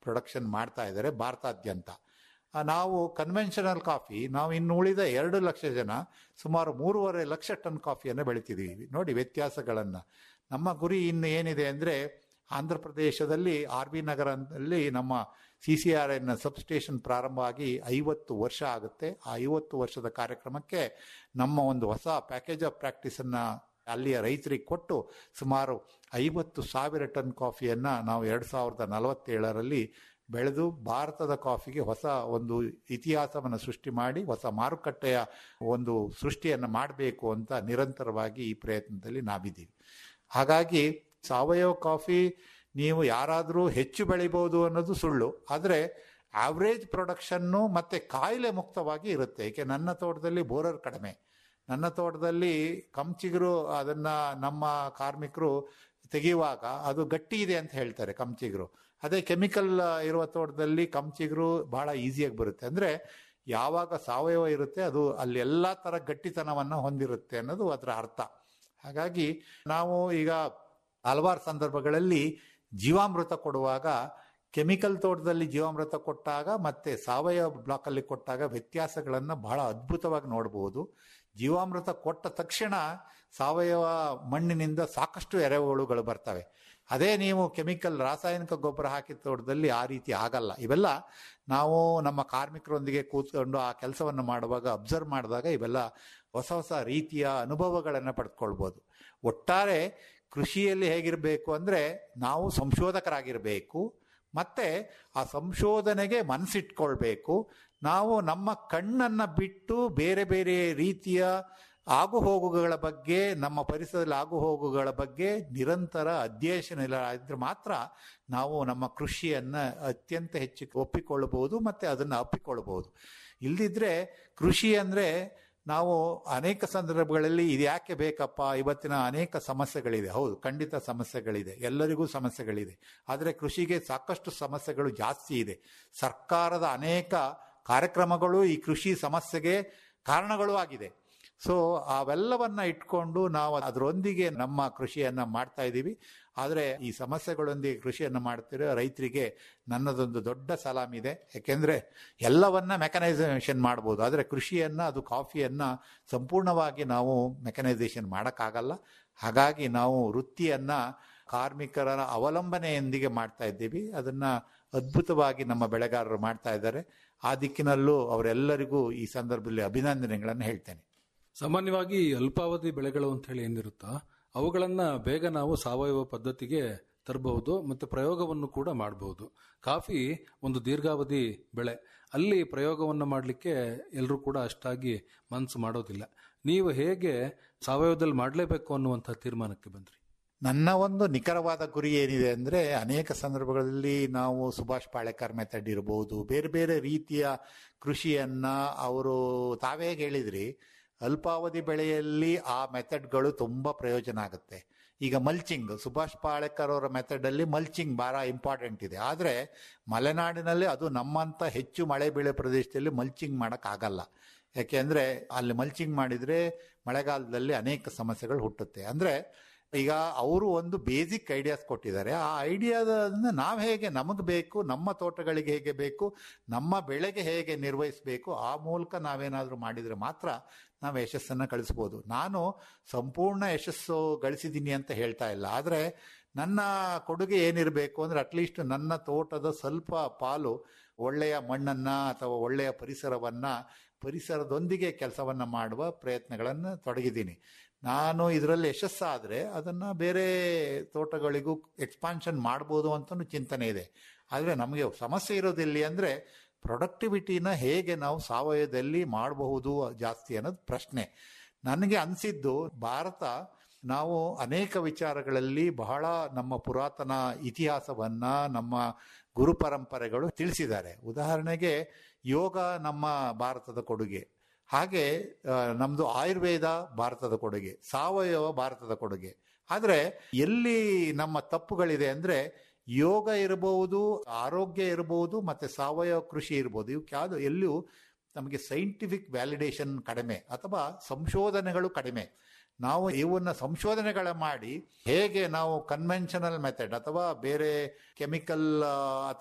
production ಮಾಡ್ತಾ ಇದ್ದಾರೆ ಭಾರತಾದ್ಯಂತ ಆ, ನಾವು ಕನ್ವೆನ್ಷನಲ್ ಕಾಫಿ ನಾವು ಇನ್ನು ಉಳಿದ ಎರಡು ಲಕ್ಷ ಜನ ಸುಮಾರು ಮೂರುವರೆ ಲಕ್ಷ ಟನ್ ಕಾಫಿಯನ್ನು ಬೆಳಿತಿದ್ದೀವಿ ನೋಡಿ ವ್ಯತ್ಯಾಸಗಳನ್ನು ನಮ್ಮ ಗುರಿ ಇನ್ನು ಏನಿದೆ ಅಂದರೆ ಆಂಧ್ರ ಪ್ರದೇಶದಲ್ಲಿ ಆರ್ ಬಿ ನಗರದಲ್ಲಿ ನಮ್ಮ C C R N substation ಪ್ರಾರಂಭ ಆಗಿ ಐವತ್ತು ವರ್ಷ ಆಗುತ್ತೆ ಆ ಐವತ್ತು ವರ್ಷದ ಕಾರ್ಯಕ್ರಮಕ್ಕೆ ನಮ್ಮ ಒಂದು ಹೊಸ ಪ್ಯಾಕೇಜ್ ಆಫ್ ಪ್ರಾಕ್ಟೀಸನ್ನು ಅಲ್ಲಿಯ ರೈತರಿಗೆ ಕೊಟ್ಟು ಸುಮಾರು ಐವತ್ತು ಸಾವಿರ ಟನ್ ಕಾಫಿಯನ್ನು ನಾವು ಎರಡು ಸಾವಿರದ ನಲವತ್ತೇಳರಲ್ಲಿ ಬೆಳೆದು ಭಾರತದ ಕಾಫಿಗೆ ಹೊಸ ಒಂದು ಇತಿಹಾಸವನ್ನು ಸೃಷ್ಟಿ ಮಾಡಿ ಹೊಸ ಮಾರುಕಟ್ಟೆಯ ಒಂದು ಸೃಷ್ಟಿಯನ್ನು ಮಾಡಬೇಕು ಅಂತ ನಿರಂತರವಾಗಿ ಈ ಪ್ರಯತ್ನದಲ್ಲಿ ನಾವಿದ್ದೀವಿ ಹಾಗಾಗಿ ಸಾವಯವ ಕಾಫಿ ನೀವು ಯಾರಾದರೂ ಹೆಚ್ಚು ಬೆಳಿಬೋದು ಅನ್ನೋದು ಸುಳ್ಳು ಆದರೆ ಆವ್ರೇಜ್ ಪ್ರೊಡಕ್ಷನ್ನು ಮತ್ತು ಕಾಯಿಲೆ ಮುಕ್ತವಾಗಿ ಇರುತ್ತೆ ಏಕೆ ನನ್ನ ತೋಟದಲ್ಲಿ ಬೋರರ್ ಕಡಿಮೆ ನನ್ನ ತೋಟದಲ್ಲಿ ಕಂಚಿಗರು ಅದನ್ನು ನಮ್ಮ ಕಾರ್ಮಿಕರು ತೆಗೆಯುವಾಗ ಅದು ಗಟ್ಟಿ ಇದೆ ಅಂತ ಹೇಳ್ತಾರೆ ಕಂಚಿಗರು ಅದೇ ಕೆಮಿಕಲ್ ಇರುವ ತೋಟದಲ್ಲಿ ಕಂಚಿಗರು ಬಹಳ ಈಸಿಯಾಗಿ ಬರುತ್ತೆ ಅಂದರೆ ಯಾವಾಗ ಸಾವಯವ ಇರುತ್ತೆ ಅದು ಅಲ್ಲಿ ಎಲ್ಲ ಥರ ಗಟ್ಟಿತನವನ್ನು ಹೊಂದಿರುತ್ತೆ ಅನ್ನೋದು ಅದರ ಅರ್ಥ ಹಾಗಾಗಿ ನಾವು ಈಗ ಹಲವಾರು ಸಂದರ್ಭಗಳಲ್ಲಿ ಜೀವಾಮೃತ ಕೊಡುವಾಗ ಕೆಮಿಕಲ್ ತೋಟದಲ್ಲಿ ಜೀವಾಮೃತ ಕೊಟ್ಟಾಗ ಮತ್ತೆ ಸಾವಯವ ಬ್ಲಾಕಲ್ಲಿ ಕೊಟ್ಟಾಗ ವ್ಯತ್ಯಾಸಗಳನ್ನು ಬಹಳ ಅದ್ಭುತವಾಗಿ ನೋಡಬಹುದು ಜೀವಾಮೃತ ಕೊಟ್ಟ ತಕ್ಷಣ ಸಾವಯವ ಮಣ್ಣಿನಿಂದ ಸಾಕಷ್ಟು ಎರೆಹುಳುಗಳು ಬರ್ತವೆ ಅದೇ ನೀವು ಕೆಮಿಕಲ್ ರಾಸಾಯನಿಕ ಗೊಬ್ಬರ ಹಾಕಿದ ತೋಟದಲ್ಲಿ ಆ ರೀತಿ ಆಗಲ್ಲ ಇವೆಲ್ಲ ನಾವು ನಮ್ಮ ಕಾರ್ಮಿಕರೊಂದಿಗೆ ಕೂತ್ಕೊಂಡು ಆ ಕೆಲಸವನ್ನು ಮಾಡುವಾಗ ಅಬ್ಸರ್ವ್ ಮಾಡಿದಾಗ ಇವೆಲ್ಲ ಹೊಸ ಹೊಸ ರೀತಿಯ ಅನುಭವಗಳನ್ನು ಪಡೆದುಕೊಳ್ಬೋದು ಒಟ್ಟಾರೆ ಕೃಷಿಯಲ್ಲಿ ಹೇಗಿರಬೇಕು ಅಂದರೆ ನಾವು ಸಂಶೋಧಕರಾಗಿರಬೇಕು ಮತ್ತೆ ಆ ಸಂಶೋಧನೆಗೆ ಮನಸ್ಸಿಟ್ಕೊಳ್ಬೇಕು ನಾವು ನಮ್ಮ ಕಣ್ಣನ್ನು ಬಿಟ್ಟು ಬೇರೆ ಬೇರೆ ರೀತಿಯ ಆಗುಹೋಗುಗಳ ಬಗ್ಗೆ ನಮ್ಮ ಪರಿಸರದಲ್ಲಿ ಆಗುಹೋಗುಗಳ ಬಗ್ಗೆ ನಿರಂತರ ಅಧ್ಯಯನ ಇದ್ರೆ ಮಾತ್ರ ನಾವು ನಮ್ಮ ಕೃಷಿಯನ್ನು ಅತ್ಯಂತ ಹೆಚ್ಚು ಒಪ್ಪಿಕೊಳ್ಳಬಹುದು ಮತ್ತು ಅದನ್ನು ಅಪ್ಪಿಕೊಳ್ಳಬಹುದು ಇಲ್ದಿದ್ರೆ ಕೃಷಿ ಅಂದರೆ ನಾವು ಅನೇಕ ಸಂದರ್ಭಗಳಲ್ಲಿ ಇದು ಯಾಕೆ ಬೇಕಪ್ಪ ಇವತ್ತಿನ ಅನೇಕ ಸಮಸ್ಯೆಗಳಿದೆ ಹೌದು ಖಂಡಿತ ಸಮಸ್ಯೆಗಳಿದೆ ಎಲ್ಲರಿಗೂ ಸಮಸ್ಯೆಗಳಿದೆ ಆದರೆ ಕೃಷಿಗೆ ಸಾಕಷ್ಟು ಸಮಸ್ಯೆಗಳು ಜಾಸ್ತಿ ಇದೆ ಸರ್ಕಾರದ ಅನೇಕ ಕಾರ್ಯಕ್ರಮಗಳು ಈ ಕೃಷಿ ಸಮಸ್ಯೆಗೆ ಕಾರಣಗಳು ಆಗಿದೆ ಸೊ ಅವೆಲ್ಲವನ್ನ ಇಟ್ಕೊಂಡು ನಾವು ಅದರೊಂದಿಗೆ ನಮ್ಮ ಕೃಷಿಯನ್ನು ಮಾಡ್ತಾ ಇದ್ದೀವಿ ಆದರೆ ಈ ಸಮಸ್ಯೆಗಳೊಂದಿಗೆ ಕೃಷಿಯನ್ನು ಮಾಡ್ತಿರೋ ರೈತರಿಗೆ ನನ್ನದೊಂದು ದೊಡ್ಡ ಸಲಾಮಿದೆ ಯಾಕೆಂದರೆ ಎಲ್ಲವನ್ನ ಮೆಕನೈಸೇಷನ್ ಮಾಡ್ಬೋದು ಆದರೆ ಕೃಷಿಯನ್ನು ಅದು ಕಾಫಿಯನ್ನು ಸಂಪೂರ್ಣವಾಗಿ ನಾವು ಮೆಕನೈಸೇಷನ್ ಮಾಡೋಕ್ಕಾಗಲ್ಲ ಹಾಗಾಗಿ ನಾವು ವೃತ್ತಿಯನ್ನು ಕಾರ್ಮಿಕರ ಅವಲಂಬನೆಯೊಂದಿಗೆ ಮಾಡ್ತಾ ಇದ್ದೀವಿ ಅದನ್ನು ಅದ್ಭುತವಾಗಿ ನಮ್ಮ ಬೆಳೆಗಾರರು ಮಾಡ್ತಾ ಇದ್ದಾರೆ ಆ ದಿಕ್ಕಿನಲ್ಲೂ ಅವರೆಲ್ಲರಿಗೂ ಈ ಸಂದರ್ಭದಲ್ಲಿ ಅಭಿನಂದನೆಗಳನ್ನು ಹೇಳ್ತೇನೆ ಸಾಮಾನ್ಯವಾಗಿ ಅಲ್ಪಾವಧಿ ಬೆಳೆಗಳು ಅಂತ ಹೇಳಿ ಏನಿರುತ್ತೋ ಅವುಗಳನ್ನ ಬೇಗ ನಾವು ಸಾವಯವ ಪದ್ಧತಿಗೆ ತರಬಹುದು ಮತ್ತು ಪ್ರಯೋಗವನ್ನು ಕೂಡ ಮಾಡಬಹುದು ಕಾಫಿ ಒಂದು ದೀರ್ಘಾವಧಿ ಬೆಳೆ ಅಲ್ಲಿ ಪ್ರಯೋಗವನ್ನು ಮಾಡಲಿಕ್ಕೆ ಎಲ್ಲರೂ ಕೂಡ ಅಷ್ಟಾಗಿ ಮನಸ್ಸು ಮಾಡೋದಿಲ್ಲ ನೀವು ಹೇಗೆ ಸಾವಯವದಲ್ಲಿ ಮಾಡಲೇಬೇಕು ಅನ್ನುವಂಥ ತೀರ್ಮಾನಕ್ಕೆ ಬಂದ್ರಿ ನನ್ನ ಒಂದು ನಿಖರವಾದ ಗುರಿ ಏನಿದೆ ಅಂದರೆ ಅನೇಕ ಸಂದರ್ಭಗಳಲ್ಲಿ ನಾವು ಸುಭಾಷ್ ಪಾಳೇಕರ್ ಮೆಥಡ್ ಇರಬಹುದು ಬೇರೆ ಬೇರೆ ರೀತಿಯ ಕೃಷಿಯನ್ನ ಅವರು ತಾವೇ ಹೇಳಿದ್ರಿ ಅಲ್ಪಾವಧಿ ಬೆಳೆಯಲ್ಲಿ ಆ ಮೆಥಡ್ಗಳು ತುಂಬ ಪ್ರಯೋಜನ ಆಗುತ್ತೆ ಈಗ ಮಲ್ಚಿಂಗ್ ಸುಭಾಷ್ ಪಾಳೇಕರ್ ಅವರ ಮೆಥಡಲ್ಲಿ ಮಲ್ಚಿಂಗ್ ಭಾಳ ಇಂಪಾರ್ಟೆಂಟ್ ಇದೆ ಆದರೆ ಮಲೆನಾಡಿನಲ್ಲಿ ಅದು ನಮ್ಮಂಥ ಹೆಚ್ಚು ಮಳೆ ಬೀಳೋ ಪ್ರದೇಶದಲ್ಲಿ ಮಲ್ಚಿಂಗ್ ಮಾಡೋಕ್ಕಾಗಲ್ಲ ಯಾಕೆಂದರೆ ಅಲ್ಲಿ ಮಲ್ಚಿಂಗ್ ಮಾಡಿದರೆ ಮಳೆಗಾಲದಲ್ಲಿ ಅನೇಕ ಸಮಸ್ಯೆಗಳು ಹುಟ್ಟುತ್ತೆ ಅಂದರೆ ಈಗ ಅವರು ಒಂದು ಬೇಸಿಕ್ ಐಡಿಯಾಸ್ ಕೊಟ್ಟಿದ್ದಾರೆ ಆ ಐಡಿಯಾದನ್ನ ನಾವು ಹೇಗೆ ನಮಗೆ ಬೇಕು ನಮ್ಮ ತೋಟಗಳಿಗೆ ಹೇಗೆ ಬೇಕು ನಮ್ಮ ಬೆಳೆಗೆ ಹೇಗೆ ನಿರ್ವಹಿಸಬೇಕು ಆ ಮೂಲಕ ನಾವೇನಾದರೂ ಮಾಡಿದರೆ ಮಾತ್ರ ನಾವು ಯಶಸ್ಸನ್ನು ಗಳಿಸ್ಬೋದು ನಾನು ಸಂಪೂರ್ಣ ಯಶಸ್ಸು ಗಳಿಸಿದ್ದೀನಿ ಅಂತ ಹೇಳ್ತಾ ಇಲ್ಲ ಆದರೆ ನನ್ನ ಕೊಡುಗೆ ಏನಿರಬೇಕು ಅಂದರೆ ಅಟ್ಲೀಸ್ಟ್ ನನ್ನ ತೋಟದ ಸ್ವಲ್ಪ ಪಾಲು ಒಳ್ಳೆಯ ಮಣ್ಣನ್ನು ಅಥವಾ ಒಳ್ಳೆಯ ಪರಿಸರವನ್ನು ಪರಿಸರದೊಂದಿಗೆ ಕೆಲಸವನ್ನು ಮಾಡುವ ಪ್ರಯತ್ನಗಳನ್ನು ತೊಡಗಿದ್ದೀನಿ ನಾನು ಇದರಲ್ಲಿ ಯಶಸ್ಸಾದರೆ ಅದನ್ನು ಬೇರೆ ತೋಟಗಳಿಗೂ ಎಕ್ಸ್ಪಾನ್ಷನ್ ಮಾಡ್ಬೋದು ಅಂತಲೂ ಚಿಂತನೆ ಇದೆ ಆದರೆ ನಮಗೆ ಸಮಸ್ಯೆ ಇರೋದಿಲ್ಲಿ ಅಂದರೆ ಪ್ರೊಡಕ್ಟಿವಿಟಿನ ಹೇಗೆ ನಾವು ಸಾವಯವದಲ್ಲಿ ಮಾಡಬಹುದು ಜಾಸ್ತಿ ಅನ್ನೋದು ಪ್ರಶ್ನೆ ನನಗೆ ಅನಿಸಿದ್ದು ಭಾರತ ನಾವು ಅನೇಕ ವಿಚಾರಗಳಲ್ಲಿ ಬಹಳ ನಮ್ಮ ಪುರಾತನ ಇತಿಹಾಸವನ್ನ ನಮ್ಮ ಗುರು ಪರಂಪರೆಗಳು ತಿಳಿಸಿದ್ದಾರೆ ಉದಾಹರಣೆಗೆ ಯೋಗ ನಮ್ಮ ಭಾರತದ ಕೊಡುಗೆ ಹಾಗೆ ನಮ್ಮದು ಆಯುರ್ವೇದ ಭಾರತದ ಕೊಡುಗೆ ಸಾವಯವ ಭಾರತದ ಕೊಡುಗೆ ಆದರೆ ಎಲ್ಲಿ ನಮ್ಮ ತಪ್ಪುಗಳಿದೆ ಅಂದರೆ ಯೋಗ ಇರಬಹುದು ಆರೋಗ್ಯ ಇರಬಹುದು ಮತ್ತು ಸಾವಯವ ಕೃಷಿ ಇರ್ಬೋದು ಇವಕ್ಕೆ ಯಾವುದು ಎಲ್ಲೂ ನಮಗೆ ಸೈಂಟಿಫಿಕ್ ವ್ಯಾಲಿಡೇಷನ್ ಕಡಿಮೆ ಅಥವಾ ಸಂಶೋಧನೆಗಳು ಕಡಿಮೆ ನಾವು ಇವನ್ನ ಸಂಶೋಧನೆಗಳ ಮಾಡಿ ಹೇಗೆ ನಾವು ಕನ್ವೆನ್ಷನಲ್ ಮೆಥಡ್ ಅಥವಾ ಬೇರೆ ಕೆಮಿಕಲ್